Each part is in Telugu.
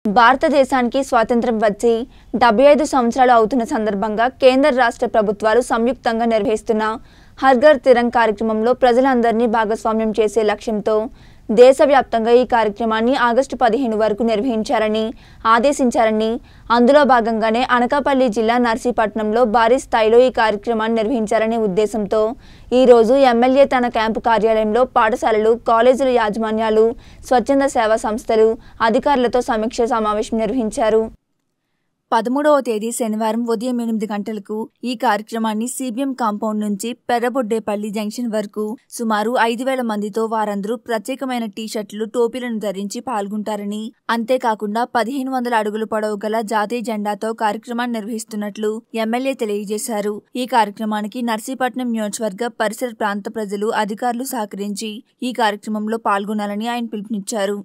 భారతదేశానికి స్వాతంత్ర్యం వచ్చి డెబ్బై ఐదు సంవత్సరాలు అవుతున్న సందర్భంగా కేంద్ర రాష్ట్ర ప్రభుత్వాలు సంయుక్తంగా నిర్వహిస్తున్న హర్ ఘర్ తిరంగ్ కార్యక్రమంలో ప్రజలందరినీ భాగస్వామ్యం చేసే లక్ష్యంతో దేశవ్యాప్తంగా ఈ కార్యక్రమాన్ని ఆగస్టు పదిహేను వరకు నిర్వహించారని ఆదేశించారని అందులో భాగంగానే అనకాపల్లి జిల్లా నర్సీపట్నంలో భారీ స్థాయిలో ఈ కార్యక్రమాన్ని నిర్వహించాలనే ఉద్దేశంతో ఈ రోజు ఎమ్మెల్యే తన క్యాంపు కార్యాలయంలో పాఠశాలలు కాలేజీల యాజమాన్యాలు స్వచ్ఛంద సేవా సంస్థలు అధికారులతో సమీక్ష సమావేశం నిర్వహించారు పదమూడవ తేదీ శనివారం ఉదయం ఎనిమిది గంటలకు ఈ కార్యక్రమాన్ని సిబిఎం కాంపౌండ్ నుంచి పెర్రబొడ్డేపల్లి జంక్షన్ వరకు సుమారు ఐదు వేల మందితో వారందరూ ప్రత్యేకమైన టీషర్ట్లు టోపీలను ధరించి పాల్గొంటారని అంతేకాకుండా పదిహేను వందల అడుగుల పొడవు గల జాతీయ జెండాతో కార్యక్రమాన్ని నిర్వహిస్తున్నట్లు ఎమ్మెల్యే తెలియజేశారు ఈ కార్యక్రమానికి నర్సీపట్నం నియోజకవర్గ పరిసర ప్రాంత ప్రజలు అధికారులు సహకరించి ఈ కార్యక్రమంలో పాల్గొనాలని ఆయన పిలుపునిచ్చారు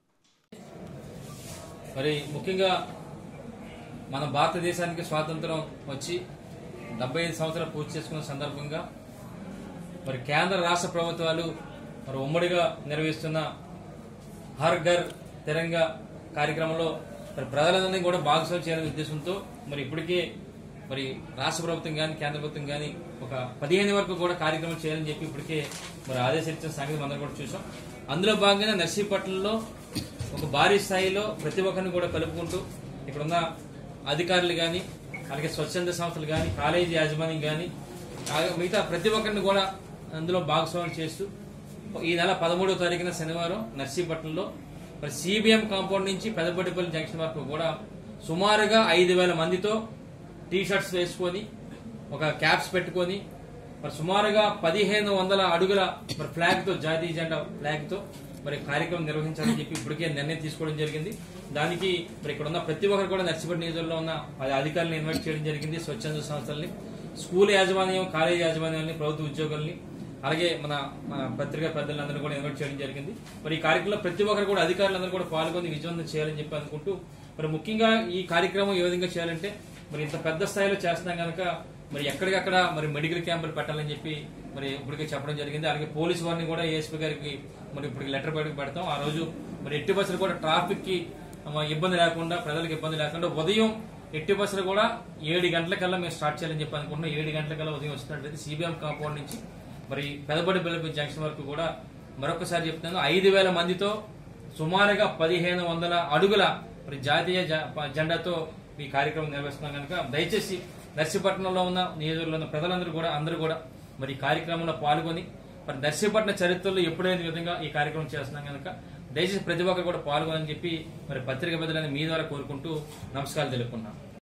మరి ముఖ్యంగా మన భారతదేశానికి స్వాతంత్రం వచ్చి డెబ్బై ఐదు సంవత్సరాలు పూర్తి చేసుకున్న సందర్భంగా మరి కేంద్ర రాష్ట్ర ప్రభుత్వాలు మరి ఉమ్మడిగా నిర్వహిస్తున్న హర్ ఘర్ తిరంగా కార్యక్రమంలో మరి ప్రజలందరినీ కూడా భాగస్వామ్యం చేయాలనే ఉద్దేశంతో మరి ఇప్పటికే మరి రాష్ట్ర ప్రభుత్వం కానీ కేంద్ర ప్రభుత్వం కానీ ఒక పదిహేను వరకు కూడా కార్యక్రమం చేయాలని చెప్పి ఇప్పటికే మరి ఆదేశించిన సంగతి మనం కూడా చూసాం అందులో భాగంగానే నర్సీపట్నంలో ఒక భారీ స్థాయిలో ప్రతి ఒక్కరిని కూడా కలుపుకుంటూ ఇక్కడున్న అధికారులు కానీ అలాగే స్వచ్ఛంద సంస్థలు కానీ కాలేజీ యాజమాన్యం కానీ మిగతా ప్రతి ఒక్కరిని కూడా అందులో భాగస్వామ్యం చేస్తూ ఈ నెల పదమూడవ తారీఖున శనివారం నర్సీపట్నంలో మరి సిబిఎం కాంపౌండ్ నుంచి పెదపటిపల్లి జంక్షన్ వరకు కూడా సుమారుగా ఐదు వేల మందితో టీ షర్ట్స్ వేసుకొని ఒక క్యాప్స్ పెట్టుకొని మరి సుమారుగా పదిహేను వందల అడుగుల మరి ఫ్లాగ్ తో జాతీయ జెండా ఫ్లాగ్ తో మరి కార్యక్రమం నిర్వహించాలని చెప్పి ఇప్పటికే నిర్ణయం తీసుకోవడం జరిగింది దానికి మరి ఇక్కడ ఉన్న ప్రతి ఒక్కరు కూడా నర్సిపట్టి నియోజకవర్గంలో ఉన్న పది అధికారులను ఇన్వైట్ చేయడం జరిగింది స్వచ్ఛంద సంస్థల్ని స్కూల్ యాజమాన్యం కాలేజీ యాజమాన్యాన్ని ప్రభుత్వ ఉద్యోగుల్ని అలాగే మన మన పత్రికా పెద్దలందరూ కూడా ఇన్వైట్ చేయడం జరిగింది మరి ఈ కార్యక్రమంలో ప్రతి ఒక్కరు కూడా అధికారులందరూ కూడా పాల్గొని విజయవంతం చేయాలని చెప్పి అనుకుంటూ మరి ముఖ్యంగా ఈ కార్యక్రమం ఏ విధంగా చేయాలంటే మరి ఇంత పెద్ద స్థాయిలో చేస్తున్నాం కనుక మరి ఎక్కడికక్కడ మరి మెడికల్ క్యాంపులు పెట్టాలని చెప్పి మరి ఇప్పటికే చెప్పడం జరిగింది అలాగే పోలీసు వారిని కూడా ఏఎస్పీ గారికి మరి ఇప్పుడు లెటర్ బయటకు పెడతాం ఆ రోజు మరి ఎట్టి బస్సులు కూడా ట్రాఫిక్ కి ఆ, ఇబ్బంది లేకుండా ప్రజలకు ఇబ్బంది లేకుండా ఉదయం ఎట్టి బస్సులు కూడా ఏడు గంటలకల్లా మేము స్టార్ట్ చేయాలని చెప్పి అనుకుంటున్నాం ఏడు గంటలకల్లా ఉదయం వస్తున్నట్లయితే సిబిఎం కాంపౌండ్ నుంచి మరి పెదబడి బెల్లపి జంక్షన్ వరకు కూడా మరొకసారి చెప్తున్నాను ఐదు వేల మందితో సుమారుగా పదిహేను వందల అడుగుల మరి జాతీయ జ- ప- జెండాతో ఈ కార్యక్రమం నిర్వహిస్తున్నాం కనుక దయచేసి నర్సీపట్నంలో ఉన్న నియోజకవర్గంలో ఉన్న ప్రజలందరూ కూడా అందరూ కూడా మరి ఈ కార్యక్రమంలో పాల్గొని మరి నర్సీపట్నం చరిత్రలో ఎప్పుడైన విధంగా ఈ కార్యక్రమం చేస్తున్నాం కనుక దయచేసి ప్రతి ఒక్కరు కూడా పాల్గొనని చెప్పి మరి పత్రిక బదులని మీ ద్వారా కోరుకుంటూ నమస్కారాలు తెలుపుకున్నాను